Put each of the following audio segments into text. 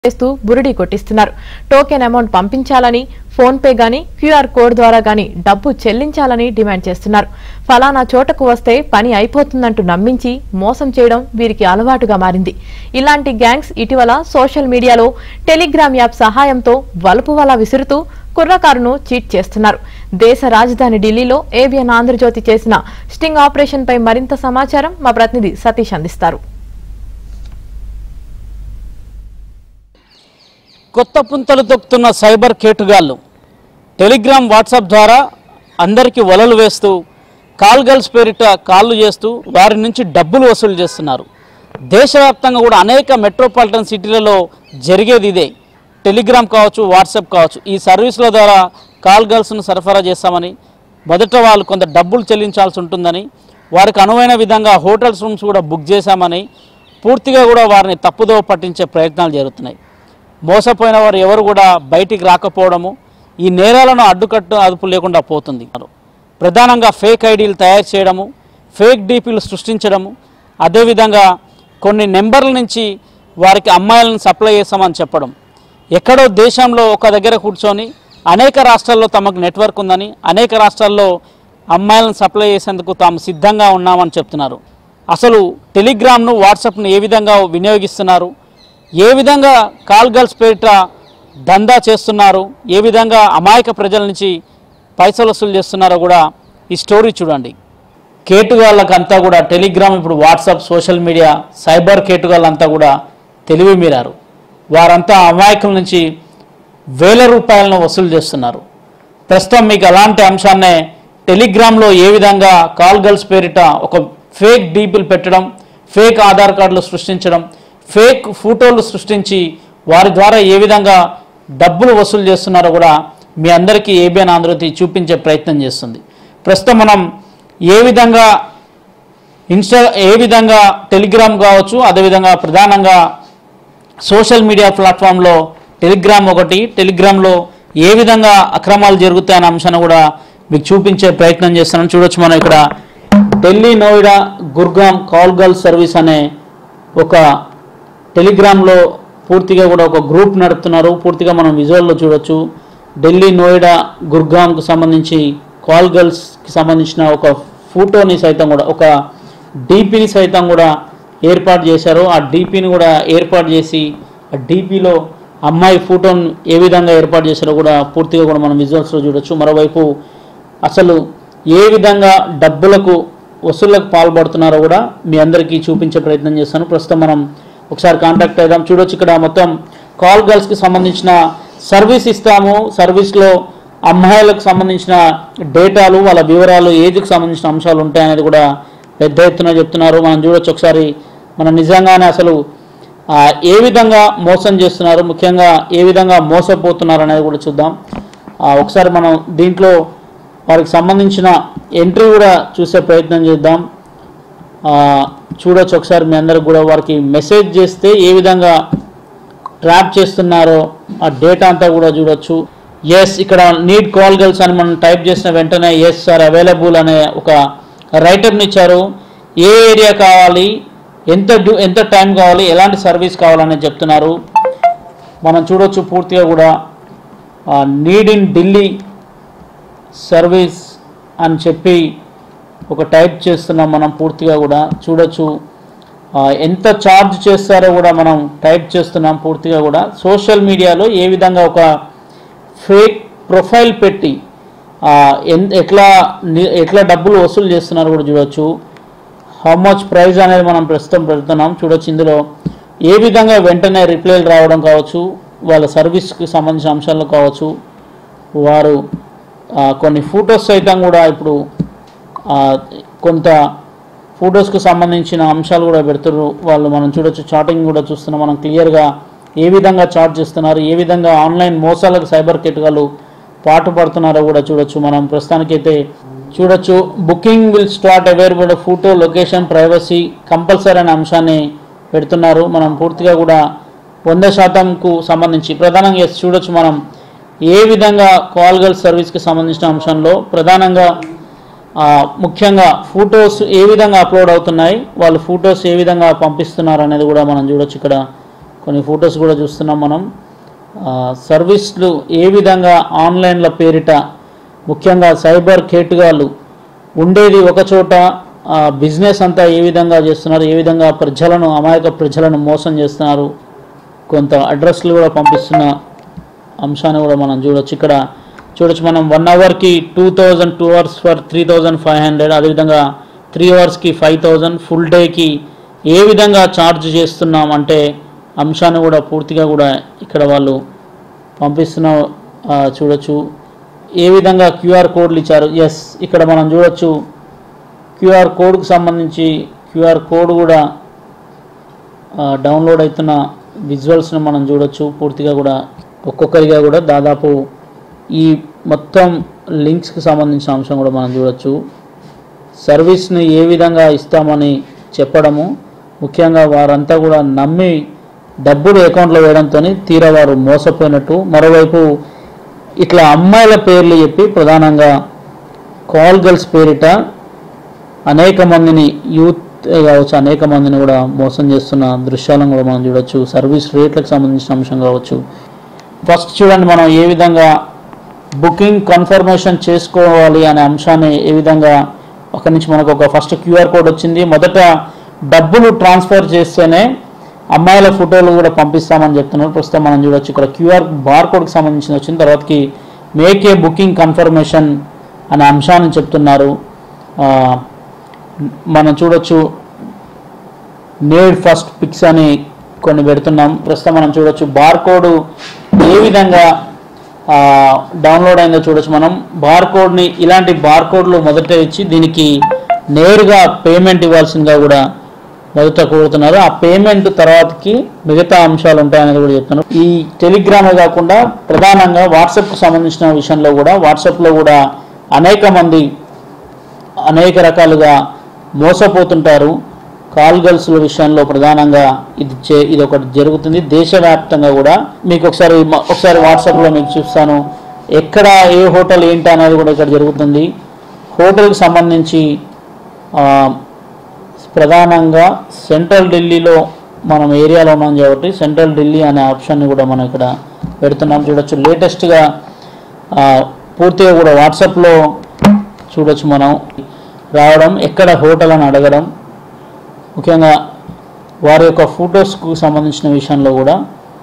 చేస్తూ బురిడి కొట్టిస్తున్నారు టోకెన్ అమౌంట్ పంపించాలని ఫోన్ పే గాని క్యూఆర్ కోడ్ ద్వారా గాని డబ్బు చెల్లించాలని డిమాండ్ చేస్తున్నారు ఫలానా చోటకు వస్తే పని అయిపోతుందంటూ నమ్మించి మోసం చేయడం వీరికి అలవాటుగా మారింది ఇలాంటి గ్యాంగ్స్ ఇటీవల సోషల్ మీడియాలో టెలిగ్రామ్ యాప్ సహాయంతో వలుపు వల విసురుతూ కుర్రకారును చీట్ చేస్తున్నారు దేశ రాజధాని ఢిల్లీలో ఏబిఎన్ ఆంధ్రజ్యోతి చేసిన స్టింగ్ ఆపరేషన్ పై మరింత సమాచారం మా ప్రతినిధి సతీష్ అందిస్తారు కొత్త పుంతలు తొక్కుతున్న సైబర్ కేటుగాళ్ళు టెలిగ్రామ్ వాట్సాప్ ద్వారా అందరికీ వలలు వేస్తూ కాల్ గర్ల్స్ పేరిట కాళ్ళు చేస్తూ వారి నుంచి డబ్బులు వసూలు చేస్తున్నారు దేశవ్యాప్తంగా కూడా అనేక మెట్రోపాలిటన్ సిటీలలో జరిగేది ఇదే టెలిగ్రామ్ కావచ్చు వాట్సాప్ కావచ్చు ఈ సర్వీసుల ద్వారా కాల్ గర్ల్స్ను సరఫరా చేస్తామని మొదట వాళ్ళు కొంత డబ్బులు చెల్లించాల్సి ఉంటుందని వారికి అనువైన విధంగా హోటల్స్ రూమ్స్ కూడా బుక్ చేశామని పూర్తిగా కూడా వారిని తప్పుదోవ పట్టించే ప్రయత్నాలు జరుగుతున్నాయి మోసపోయిన వారు ఎవరు కూడా బయటికి రాకపోవడము ఈ నేరాలను అడ్డుకట్టు అదుపు లేకుండా పోతుంది ప్రధానంగా ఫేక్ ఐడీలు తయారు చేయడము ఫేక్ డీపీలు సృష్టించడము అదేవిధంగా కొన్ని నెంబర్ల నుంచి వారికి అమ్మాయిలను సప్లై చేస్తామని చెప్పడం ఎక్కడో దేశంలో ఒక దగ్గర కూర్చొని అనేక రాష్ట్రాల్లో తమకు నెట్వర్క్ ఉందని అనేక రాష్ట్రాల్లో అమ్మాయిలను సప్లై చేసేందుకు తాము సిద్ధంగా ఉన్నామని చెప్తున్నారు అసలు టెలిగ్రామ్ను వాట్సాప్ను ఏ విధంగా వినియోగిస్తున్నారు ఏ విధంగా కాల్ గర్ల్స్ పేరిట దందా చేస్తున్నారు ఏ విధంగా అమాయక ప్రజల నుంచి పైసలు వసూలు చేస్తున్నారో కూడా ఈ స్టోరీ చూడండి కేటుగాళ్ళకంతా కూడా టెలిగ్రామ్ ఇప్పుడు వాట్సాప్ సోషల్ మీడియా సైబర్ కేటుగాళ్ళంతా కూడా తెలివి మీరారు వారంతా అమాయకుల నుంచి వేల రూపాయలను వసూలు చేస్తున్నారు ప్రస్తుతం మీకు అలాంటి అంశాన్నే టెలిగ్రామ్లో ఏ విధంగా కాల్ గర్ల్స్ పేరిట ఒక ఫేక్ డీపీలు పెట్టడం ఫేక్ ఆధార్ కార్డులు సృష్టించడం ఫేక్ ఫోటోలు సృష్టించి వారి ద్వారా ఏ విధంగా డబ్బులు వసూలు చేస్తున్నారో కూడా మీ అందరికీ ఏబిఎన్ ఆంధ్రతి చూపించే ప్రయత్నం చేస్తుంది ప్రస్తుతం మనం ఏ విధంగా ఇన్స్టా ఏ విధంగా టెలిగ్రామ్ కావచ్చు అదేవిధంగా ప్రధానంగా సోషల్ మీడియా ప్లాట్ఫామ్లో టెలిగ్రామ్ ఒకటి టెలిగ్రామ్లో ఏ విధంగా అక్రమాలు జరుగుతాయనే అంశాన్ని కూడా మీకు చూపించే ప్రయత్నం చేస్తున్నాం చూడొచ్చు మనం ఇక్కడ Delhi Noida Gurgaon call girl service అనే ఒక టెలిగ్రామ్లో పూర్తిగా కూడా ఒక గ్రూప్ నడుపుతున్నారు పూర్తిగా మనం విజువల్లో చూడొచ్చు ఢిల్లీ నోయిడా గుర్గాంకు సంబంధించి కాల్ గర్ల్స్కి సంబంధించిన ఒక ఫోటోని సైతం కూడా ఒక డీపీని సైతం కూడా ఏర్పాటు చేశారు ఆ డీపీని కూడా ఏర్పాటు చేసి ఆ డీపీలో అమ్మాయి ఫోటోని ఏ విధంగా ఏర్పాటు చేశారో కూడా పూర్తిగా కూడా మనం విజువల్స్లో చూడొచ్చు మరోవైపు అసలు ఏ విధంగా డబ్బులకు వసూళ్లకు పాల్పడుతున్నారో కూడా మీ అందరికీ చూపించే ప్రయత్నం చేస్తాను ప్రస్తుతం మనం ఒకసారి కాంటాక్ట్ అయిదాం చూడొచ్చు ఇక్కడ మొత్తం కాల్ గర్ల్స్కి సంబంధించిన సర్వీస్ ఇస్తాము సర్వీస్లో అమ్మాయిలకు సంబంధించిన డేటాలు వాళ్ళ వివరాలు ఏజ్కి సంబంధించిన అంశాలు ఉంటాయనేది కూడా పెద్ద ఎత్తున చెప్తున్నారు మనం చూడొచ్చు ఒకసారి మనం నిజంగానే అసలు ఆ, ఏ విధంగా మోసం చేస్తున్నారు ముఖ్యంగా ఏ విధంగా మోసపోతున్నారు అనేది కూడా చూద్దాం ఆ, ఒకసారి మనం దీంట్లో వారికి సంబంధించిన ఎంట్రీ కూడా చూసే ప్రయత్నం చేద్దాం ఆ, చూడొచ్చు ఒకసారి మీ అందరికి కూడా వారికి మెసేజ్ చేస్తే ఏ విధంగా ట్రాప్ చేస్తున్నారో ఆ డేటా అంతా కూడా చూడొచ్చు ఎస్ ఇక్కడ నీడ్ కాల్ గర్ల్స్ అని మనం టైప్ చేసిన వెంటనే ఎస్ సార్ అవైలబుల్ అనే ఒక రైటర్ని ఇచ్చారు ఏ ఏరియా కావాలి ఎంత డ్యూ ఎంత టైం కావాలి ఎలాంటి సర్వీస్ కావాలనేది చెప్తున్నారు మనం చూడొచ్చు పూర్తిగా కూడా నీడ్ ఇన్ ఢిల్లీ సర్వీస్ అని చెప్పి ఒక టైప్ చేస్తున్నాం మనం పూర్తిగా కూడా చూడొచ్చు ఆ, ఎంత ఛార్జ్ చేస్తారో కూడా మనం టైప్ చేస్తున్నాం పూర్తిగా కూడా సోషల్ మీడియాలో ఏ విధంగా ఒక ఫేక్ ప్రొఫైల్ పెట్టి ఆ, ఎన్- ఎట్లా ని- ఎట్లా డబ్బులు వసూలు చేస్తున్నారు కూడా చూడొచ్చు హౌ మచ్ ప్రైస్ అనేది మనం ప్రస్తుతం పెడుతున్నాం చూడొచ్చు ఇందులో ఏ విధంగా వెంటనే రిప్లైలు రావడం కావచ్చు వాళ్ళ సర్వీస్కి సంబంధించిన అంశాలు కావచ్చు వారు ఆ, కొన్ని ఫొటోస్ సైతం కూడా ఇప్పుడు ఆ, కొంత ఫొటోస్కి సంబంధించిన అంశాలు కూడా పెడుతున్నారు వాళ్ళు మనం చూడొచ్చు చాటింగ్ కూడా చూస్తున్నాం మనం క్లియర్గా ఏ విధంగా చాట్ చేస్తున్నారు ఏ విధంగా ఆన్లైన్ మోసాలకు సైబర్ కిట్గాలు పాటు పడుతున్నారో కూడా చూడొచ్చు మనం ప్రస్తుతానికైతే చూడొచ్చు booking will start available photo location privacy compulsory అనే అంశాన్ని పెడుతున్నారు మనం పూర్తిగా కూడా వంద శాతంకు సంబంధించి ప్రధానంగా yes, చూడొచ్చు మనం ఏ విధంగా కాల్ గర్ల్ సర్వీస్కి సంబంధించిన అంశంలో ప్రధానంగా ఆ, ముఖ్యంగా ఫొటోస్ ఏ విధంగా అప్లోడ్ అవుతున్నాయి వాళ్ళు ఫొటోస్ ఏ విధంగా పంపిస్తున్నారు అనేది కూడా మనం చూడొచ్చు ఇక్కడ కొన్ని ఫొటోస్ కూడా చూస్తున్నాం మనం ఆ, సర్వీస్లు ఏ విధంగా ఆన్లైన్ల పేరిట ముఖ్యంగా సైబర్ కేటుగాళ్ళు ఉండేది ఒక చోట ఆ, బిజినెస్ అంతా ఏ విధంగా చేస్తున్నారు ఏ విధంగా ప్రజలను అమాయక ప్రజలను మోసం చేస్తున్నారు కొంత అడ్రస్లు కూడా పంపిస్తున్న అంశాన్ని కూడా మనం చూడొచ్చు ఇక్కడ చూడొచ్చు మనం వన్ అవర్కి two thousand two hours for three thousand five hundred అదేవిధంగా త్రీ అవర్స్కి ఫైవ్ థౌజండ్ ఫుల్ డేకి ఏ విధంగా ఛార్జ్ చేస్తున్నాం అంటే అంశాన్ని కూడా పూర్తిగా కూడా ఇక్కడ వాళ్ళు పంపిస్తున్న ఆ, చూడొచ్చు ఏ విధంగా క్యూఆర్ కోడ్లు ఇచ్చారు ఎస్ ఇక్కడ మనం చూడొచ్చు క్యూఆర్ కోడ్కు సంబంధించి క్యూఆర్ కోడ్ కూడా ఆ, డౌన్లోడ్ అవుతున్న విజువల్స్ని మనం చూడొచ్చు పూర్తిగా కూడా ఒక్కొక్కరిగా కూడా దాదాపు ఈ మొత్తం లింక్స్కి సంబంధించిన అంశం కూడా మనం చూడొచ్చు సర్వీస్ని ఏ విధంగా ఇస్తామని చెప్పడము ముఖ్యంగా వారంతా కూడా నమ్మి డబ్బులు అకౌంట్లో వేయడంతో తీరా వారు మోసపోయినట్టు మరోవైపు ఇట్లా అమ్మాయిల పేర్లు చెప్పి ప్రధానంగా కాల్ గర్ల్స్ పేరిట అనేక మందిని యూత్ కావచ్చు అనేక మందిని కూడా మోసం చేస్తున్న దృశ్యాలను కూడా మనం చూడొచ్చు సర్వీస్ రేట్లకు సంబంధించిన అంశం కావచ్చు ఫస్ట్ చూడండి మనం ఏ విధంగా బుకింగ్ కన్ఫర్మేషన్ చేసుకోవాలి అనే అంశాన్ని ఏ విధంగా అక్కడి నుంచి మనకు ఒక ఫస్ట్ క్యూఆర్ కోడ్ వచ్చింది మొదట డబ్బులు ట్రాన్స్ఫర్ చేస్తేనే అమ్మాయిల ఫోటోలు కూడా పంపిస్తామని చెప్తున్నారు ప్రస్తుతం మనం చూడొచ్చు ఇక్కడ క్యూఆర్ బార్ కోడ్కి సంబంధించిన వచ్చిన తర్వాతకి మేక్ ఏ బుకింగ్ కన్ఫర్మేషన్ అనే అంశాన్ని చెప్తున్నారు ఆ, మనం చూడొచ్చు నేడ్ ఫస్ట్ పిక్స్ అని కొన్ని పెడుతున్నాం ప్రస్తుతం మనం చూడొచ్చు బార్ కోడ్ ఏ విధంగా ఆ, డౌన్లోడ్ అయిందో చూడొచ్చు మనం బార్ కోడ్ని ఇలాంటి బార్ కోడ్లు మొదట ఇచ్చి దీనికి నేరుగా పేమెంట్ ఇవ్వాల్సిందిగా కూడా మొదట కోరుతున్నారు ఆ పేమెంట్ తర్వాతకి మిగతా అంశాలు ఉంటాయనేది కూడా చెప్తున్నారు ఈ టెలిగ్రామే కాకుండా ప్రధానంగా వాట్సాప్కు సంబంధించిన విషయంలో కూడా వాట్సాప్లో కూడా అనేక మంది అనేక రకాలుగా మోసపోతుంటారు కాల్ గర్ల్స్ల విషయంలో ప్రధానంగా ఇది చే ఇది ఒకటి జరుగుతుంది దేశవ్యాప్తంగా కూడా మీకు ఒకసారి మ- ఒకసారి వాట్సాప్లో మీకు చూస్తాను ఎక్కడ ఏ హోటల్ ఏంటి అనేది కూడా ఇక్కడ జరుగుతుంది హోటల్కి సంబంధించి ఆ, ప్రధానంగా సెంట్రల్ ఢిల్లీలో మనం ఏరియాలో ఉన్నాం కాబట్టి సెంట్రల్ ఢిల్లీ అనే ఆప్షన్ని కూడా మనం ఇక్కడ పెడుతున్నాం చూడొచ్చు లేటెస్ట్గా పూర్తిగా కూడా వాట్సాప్లో చూడొచ్చు మనం రావడం ఎక్కడ హోటల్ అని అడగడం ముఖ్యంగా వారి యొక్క ఫొటోస్కు సంబంధించిన విషయంలో కూడా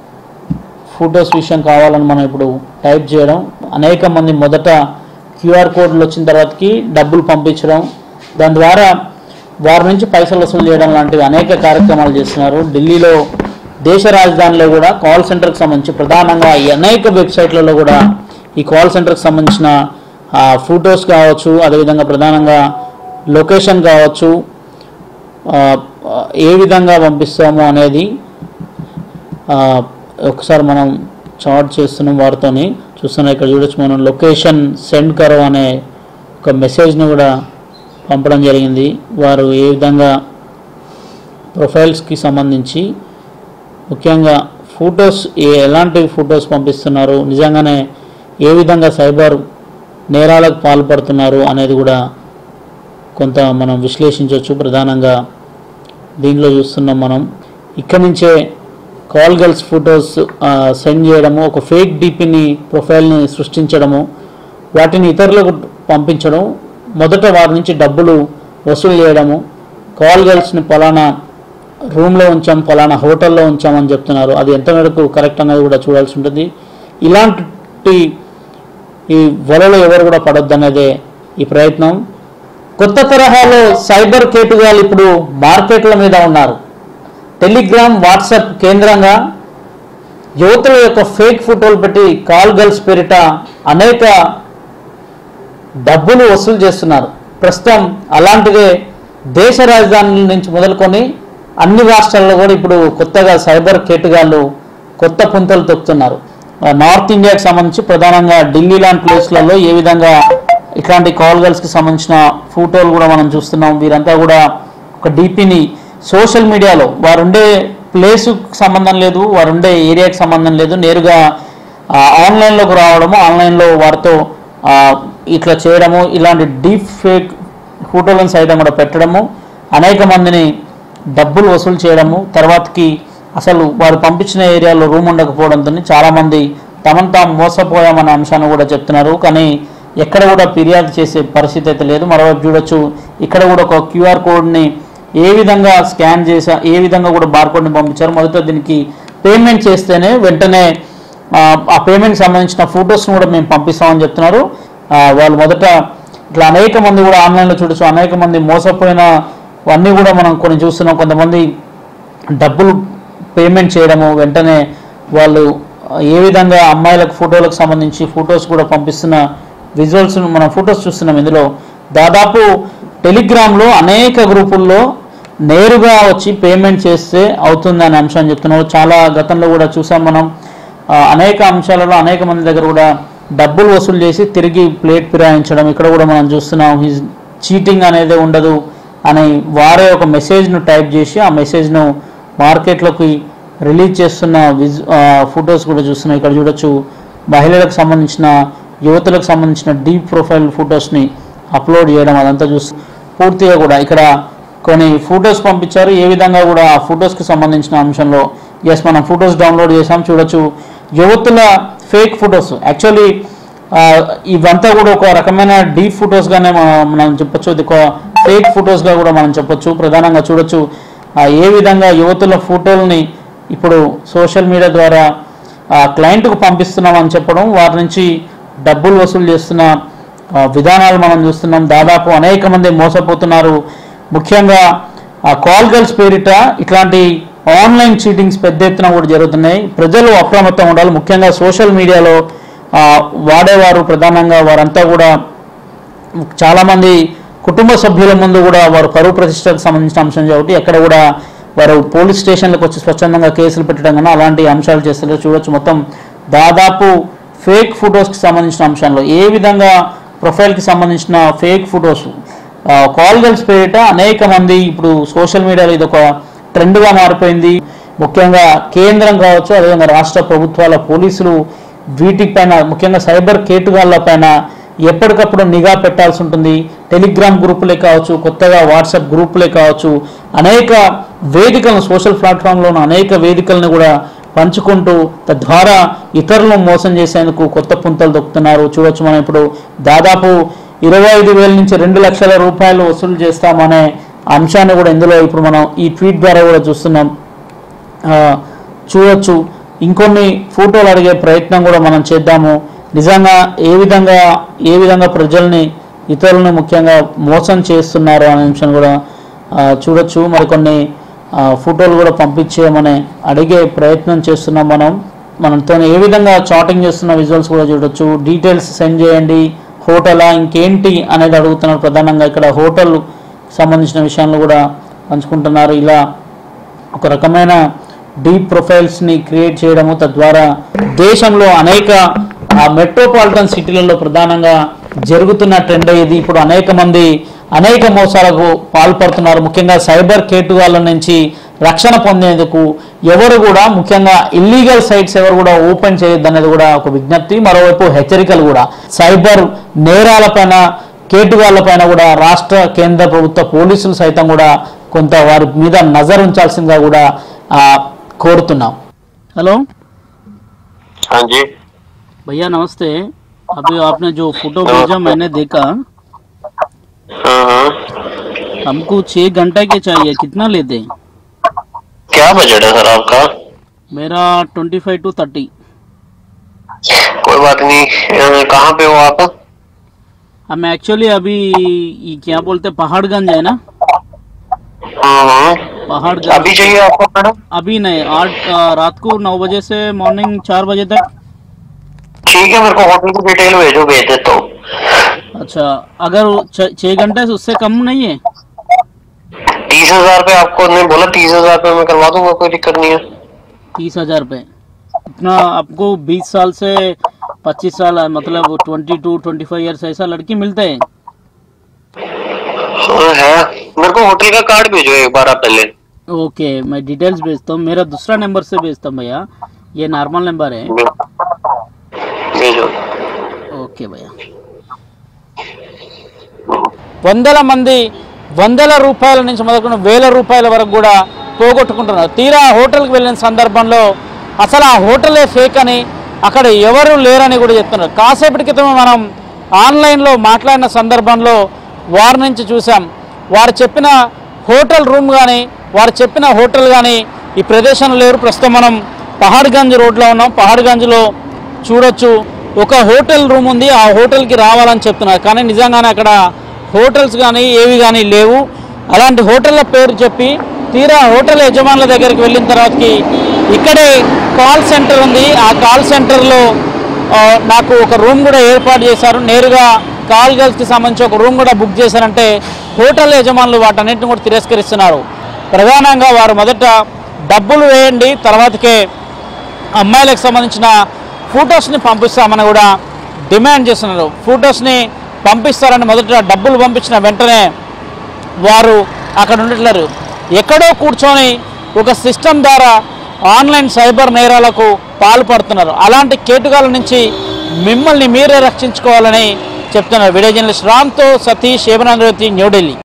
ఫొటోస్ విషయం కావాలని మనం ఇప్పుడు టైప్ చేయడం అనేక మంది మొదట క్యూఆర్ కోడ్లు వచ్చిన తర్వాతకి డబ్బులు పంపించడం దాని ద్వారా వారి నుంచి పైసలు వసూలు చేయడం లాంటివి అనేక కార్యక్రమాలు చేస్తున్నారు ఢిల్లీలో దేశ రాజధానిలో కూడా కాల్ సెంటర్కి సంబంధించి ప్రధానంగా ఈ అనేక వెబ్సైట్లలో కూడా ఈ కాల్ సెంటర్కి సంబంధించిన ఫొటోస్ కావచ్చు అదేవిధంగా ప్రధానంగా లొకేషన్ కావచ్చు ఆ, ఏ విధంగా పంపిస్తాము అనేది ఆ, ఒకసారి మనం చార్ట్ చేస్తున్నాం వారితోని చూస్తున్నాం ఇక్కడ చూడొచ్చు మనం లొకేషన్ సెండ్ కరో అనే ఒక మెసేజ్ని కూడా పంపడం జరిగింది వారు ఏ విధంగా ప్రొఫైల్స్కి సంబంధించి ముఖ్యంగా ఫొటోస్ ఏ ఎలాంటి ఫొటోస్ పంపిస్తున్నారు నిజంగానే ఏ విధంగా సైబర్ నేరాలకు పాల్పడుతున్నారు అనేది కూడా కొంత మనం విశ్లేషించవచ్చు ప్రధానంగా దీనిలో చూస్తున్నాం మనం ఇక్కడి నుంచే కాల్ గర్ల్స్ ఫొటోస్ సెండ్ చేయడము ఒక ఫేక్ డీపీని ప్రొఫైల్ని సృష్టించడము వాటిని ఇతరులకు పంపించడం మొదట వారి నుంచి డబ్బులు వసూలు చేయడము కాల్ గర్ల్స్ని పలానా రూమ్లో ఉంచాం పలానా హోటల్లో ఉంచామని చెప్తున్నారు అది ఎంతవరకు కరెక్ట్ అనేది కూడా చూడాల్సి ఉంటుంది ఇలాంటి ఈ వలలో ఎవరు కూడా పడొద్దు అనేదే ఈ ప్రయత్నం కొత్త తరహాలో సైబర్ కేటుగాలు ఇప్పుడు మార్కెట్ల మీద ఉన్నారు టెలిగ్రామ్ వాట్సాప్ కేంద్రంగా యువతుల యొక్క ఫేక్ ఫోటోలు పెట్టి కాల్ గర్ల్స్ పేరిట అనేక డబ్బులు వసూలు చేస్తున్నారు ప్రస్తుతం అలాంటిదే దేశ రాజధానుల నుంచి మొదలుకొని అన్ని రాష్ట్రాల్లో కూడా ఇప్పుడు కొత్తగా సైబర్ కేటుగాళ్ళు కొత్త పుంతలు తొక్కుతున్నారు ఆ, నార్త్ ఇండియాకి సంబంధించి ప్రధానంగా ఢిల్లీ లాంటి ప్లేస్లలో ఏ విధంగా ఇట్లాంటి కాల్ గర్ల్స్కి సంబంధించిన ఫోటోలు కూడా మనం చూస్తున్నాం వీరంతా కూడా ఒక డీపీని సోషల్ మీడియాలో వారు ఉండే ప్లేస్కి సంబంధం లేదు వారు ఉండే ఏరియాకి సంబంధం లేదు నేరుగా ఆ, ఆన్లైన్లోకి రావడము ఆన్లైన్లో వారితో ఆ, ఇట్లా చేయడము ఇలాంటి డీప్ ఫేక్ ఫోటోలను సైతం కూడా పెట్టడము అనేక మందిని డబ్బులు వసూలు చేయడము తర్వాతకి అసలు వారు పంపించిన ఏరియాలో రూమ్ ఉండకపోవడంతో చాలామంది తమను తాము మోసపోయామనే అంశాన్ని కూడా చెప్తున్నారు కానీ ఎక్కడ కూడా ఫిర్యాదు చేసే పరిస్థితి అయితే లేదు మరోవైపు చూడొచ్చు ఇక్కడ కూడా ఒక క్యూఆర్ కోడ్ని ఏ విధంగా స్కాన్ చేసా ఏ విధంగా కూడా బార్కోడ్ని పంపించారు మొదట దీనికి పేమెంట్ చేస్తేనే వెంటనే ఆ, ఆ పేమెంట్కి సంబంధించిన ఫొటోస్ని కూడా మేము పంపిస్తామని చెప్తున్నారు ఆ, వాళ్ళు మొదట ఇట్లా అనేక మంది కూడా ఆన్లైన్లో చూడొచ్చు అనేక మంది మోసపోయిన అన్నీ కూడా మనం కొన్ని చూస్తున్నాం కొంతమంది డబ్బులు పేమెంట్ చేయడము వెంటనే వాళ్ళు ఏ విధంగా అమ్మాయిలకు ఫోటోలకు సంబంధించి ఫొటోస్ కూడా పంపిస్తున్న విజువల్స్ మనం ఫొటోస్ చూస్తున్నాం ఇందులో దాదాపు టెలిగ్రామ్లో అనేక గ్రూపుల్లో నేరుగా వచ్చి పేమెంట్ చేస్తే అవుతుంది అనే అంశాన్ని చెప్తున్నారు చాలా గతంలో కూడా చూసాం మనం ఆ, అనేక అంశాలలో అనేక మంది దగ్గర కూడా డబ్బులు వసూలు చేసి తిరిగి ప్లేట్ ఫిరాయించడం ఇక్కడ కూడా మనం చూస్తున్నాం హిజ్ చీటింగ్ అనేది ఉండదు అని వారే ఒక మెసేజ్ను టైప్ చేసి ఆ మెసేజ్ను మార్కెట్లోకి రిలీజ్ చేస్తున్న విజ్ ఫొటోస్ కూడా చూస్తున్నాం ఇక్కడ చూడొచ్చు మహిళలకు సంబంధించిన యువతులకు సంబంధించిన డీప్ ప్రొఫైల్ ఫొటోస్ని అప్లోడ్ చేయడం అదంతా చూసి పూర్తిగా కూడా ఇక్కడ కొన్ని ఫొటోస్ పంపించారు ఏ విధంగా కూడా ఆ ఫొటోస్కి సంబంధించిన అంశంలో ఎస్ మనం ఫొటోస్ డౌన్లోడ్ చేసాం చూడొచ్చు యువతుల ఫేక్ ఫొటోస్ యాక్చువల్లీ ఇవంతా కూడా ఒక రకమైన డీప్ ఫొటోస్గానే మనం చెప్పొచ్చు ఇది ఒక ఫేక్ ఫొటోస్గా కూడా మనం చెప్పొచ్చు ప్రధానంగా చూడొచ్చు ఆ, ఏ విధంగా యువతుల ఫోటోల్ని ఇప్పుడు సోషల్ మీడియా ద్వారా ఆ క్లయింట్కు పంపిస్తున్నామని చెప్పడం వారి నుంచి డబ్బులు వసూలు చేస్తున్న ఆ, విధానాలు మనం చూస్తున్నాం దాదాపు అనేక మంది మోసపోతున్నారు ముఖ్యంగా ఆ కాల్ గర్ల్స్ పేరిట ఇట్లాంటి ఆన్లైన్ చీటింగ్స్ పెద్ద ఎత్తున కూడా జరుగుతున్నాయి ప్రజలు అప్రమత్తం ఉండాలి ముఖ్యంగా సోషల్ మీడియాలో ఆ, వాడేవారు ప్రధానంగా వారంతా కూడా చాలామంది కుటుంబ సభ్యుల ముందు కూడా వారు పరువు ప్రతిష్టకు సంబంధించిన అంశం కాబట్టి ఎక్కడ కూడా వారు పోలీస్ స్టేషన్లకు వచ్చి స్వచ్ఛందంగా కేసులు పెట్టడం కన్నా అలాంటి అంశాలు చేస్తారు చూడొచ్చు మొత్తం దాదాపు ఫేక్ ఫొటోస్కి సంబంధించిన అంశంలో ఏ విధంగా ప్రొఫైల్కి సంబంధించిన ఫేక్ ఫొటోస్ కాల్ గర్ల్స్ పేరిట అనేక మంది ఇప్పుడు సోషల్ మీడియాలో ఇది ఒక ట్రెండ్గా మారిపోయింది ముఖ్యంగా కేంద్రం కావచ్చు అదేవిధంగా రాష్ట్ర ప్రభుత్వాల పోలీసులు వీటిపైన ముఖ్యంగా సైబర్ కేటుగాళ్ల పైన ఎప్పటికప్పుడు నిఘా పెట్టాల్సి ఉంటుంది టెలిగ్రామ్ గ్రూపులే కావచ్చు కొత్తగా వాట్సాప్ గ్రూపులే కావచ్చు అనేక వేదికలను సోషల్ ప్లాట్ఫామ్లో ఉన్న అనేక వేదికలను కూడా పంచుకుంటూ తద్వారా ఇతరులను మోసం చేసేందుకు కొత్త పుంతలు దొక్కుతున్నారు చూడొచ్చు మనం ఇప్పుడు దాదాపు ఇరవై ఐదు వేల నుంచి రెండు లక్షల రూపాయలు వసూలు చేస్తామనే అంశాన్ని కూడా ఇందులో ఇప్పుడు మనం ఈ ట్వీట్ ద్వారా కూడా చూస్తున్నాం ఆ, చూడొచ్చు ఇంకొన్ని ఫోటోలు అడిగే ప్రయత్నం కూడా మనం చేద్దాము నిజంగా ఏ విధంగా ఏ విధంగా ప్రజల్ని ఇతరులను ముఖ్యంగా మోసం చేస్తున్నారు అనే అంశం కూడా ఆ, చూడొచ్చు మరికొన్ని ఆ, ఫోటోలు కూడా పంపించేయమని అడిగే ప్రయత్నం చేస్తున్నాం మనం మనతో ఏ విధంగా చాటింగ్ చేస్తున్న విజువల్స్ కూడా చూడొచ్చు డీటెయిల్స్ సెండ్ చేయండి హోటలా ఇంకేంటి అనేది అడుగుతున్నారు ప్రధానంగా ఇక్కడ హోటల్ సంబంధించిన విషయాలను కూడా పంచుకుంటున్నారు ఇలా ఒక రకమైన డీప్ ప్రొఫైల్స్ని క్రియేట్ చేయడము తద్వారా దేశంలో అనేక ఆ మెట్రోపాలిటన్ సిటీలలో ప్రధానంగా జరుగుతున్న ట్రెండ్ ఇది ఇప్పుడు అనేక మంది అనేక మోసాలకు పాల్పడుతున్నారు ముఖ్యంగా సైబర్ కేటుగాళ్ళ నుంచి రక్షణ పొందేందుకు ఎవరు కూడా ముఖ్యంగా ఇల్లీగల్ సైట్స్ ఎవరు కూడా ఓపెన్ చేయొద్దు అనేది కూడా ఒక విజ్ఞప్తి మరోవైపు హెచ్చరికలు కూడా సైబర్ నేరాలపైన కేటుగాళ్లపైన కూడా రాష్ట్ర కేంద్ర ప్రభుత్వ పోలీసులు సైతం కూడా కొంత వారి మీద నజర్ ఉంచాల్సిందిగా కూడా ఆ, కోరుతున్నాం హలో हाँ जी भैया नमस्ते अभी आपने जो फोटो भेजा मैंने देखा हाँ हाँ हमको छः घंटे के चाहिए कितना लेते हैं क्या बजट है सर आपका मेरा ट्वेंटी फाइव टू थर्टी कोई बात नहीं अ, कहाँ पे हो आप हम एक्चुअली अभी ये क्या बोलते हैं पहाड़गंज है ना हाँ हाँ पहाड़गंज अभी चाहिए आपको मैडम अभी नहीं आठ अ, रात को नौ बजे से मॉर्निंग चार बजे तक ठीक है मेरे को होटल की डिटेल भेजो भेज देता हूँ अच्छा अगर छ- छः घंटे से उससे कम नहीं है तीस हजार पे आपको ने बोला तीस हजार पे मैं करवा दूंगा कोई दिक्कत नहीं है तीस हजार पे इतना आपको बीस साल से पच्चीस साल मतलब twenty two twenty five years ऐसा लड़की मिलते हैं हाँ, है मेरे को होटल का कार्ड भेजो एक बार आप पहले ओके मैं डिटेल्स भेजता हूँ मेरा दूसरा नंबर से भेजता हूँ भैया ये नॉर्मल नंबर है भेजो ఓకే భయ్య వందల మంది వందల రూపాయల నుంచి మొదలుకొని వేల రూపాయల వరకు కూడా పోగొట్టుకుంటున్నారు తీరా హోటల్కి వెళ్ళిన సందర్భంలో అసలు ఆ హోటలే ఫేక్ అని అక్కడ ఎవరు లేరని కూడా చెప్తున్నారు కాసేపటి క్రితం మనం ఆన్లైన్లో మాట్లాడిన సందర్భంలో వారి నుంచి చూసాం వారు చెప్పిన హోటల్ రూమ్ కానీ వారు చెప్పిన హోటల్ కానీ ఈ ప్రదేశంలో లేరు ప్రస్తుతం మనం పహాడ్గంజ్ రోడ్లో ఉన్నాం పహాడ్గంజ్లో చూడొచ్చు ఒక హోటల్ రూమ్ ఉంది ఆ హోటల్కి రావాలని చెప్తున్నారు కానీ నిజంగానే అక్కడ హోటల్స్ కానీ ఏవి కానీ లేవు అలాంటి హోటళ్ళ పేరు చెప్పి తీరా హోటల్ యజమానుల దగ్గరికి వెళ్ళిన తర్వాతకి ఇక్కడే కాల్ సెంటర్ ఉంది ఆ కాల్ సెంటర్లో ఆ, నాకు ఒక రూమ్ కూడా ఏర్పాటు చేశారు నేరుగా కాల్ గర్ల్స్కి సంబంధించి ఒక రూమ్ కూడా బుక్ చేశారంటే హోటల్ యజమానులు వాటన్నిటిని కూడా తిరస్కరిస్తున్నారు ప్రధానంగా వారు మొదట డబ్బులు వేయండి తర్వాతకే అమ్మాయిలకు సంబంధించిన ఫొటోస్ని పంపిస్తామని కూడా డిమాండ్ చేస్తున్నారు ఫొటోస్ని పంపిస్తారని మొదట డబ్బులు పంపించిన వెంటనే వారు అక్కడ ఉండట్లేరు ఎక్కడో కూర్చొని ఒక సిస్టమ్ ద్వారా ఆన్లైన్ సైబర్ నేరాలకు పాల్పడుతున్నారు అలాంటి కేటుగాల నుంచి మిమ్మల్ని మీరే రక్షించుకోవాలని చెప్తున్నారు వీడియో జర్నలిస్ట్ రామ్తో సతీష్ ఏమనాంద్రవతి న్యూఢిల్లీ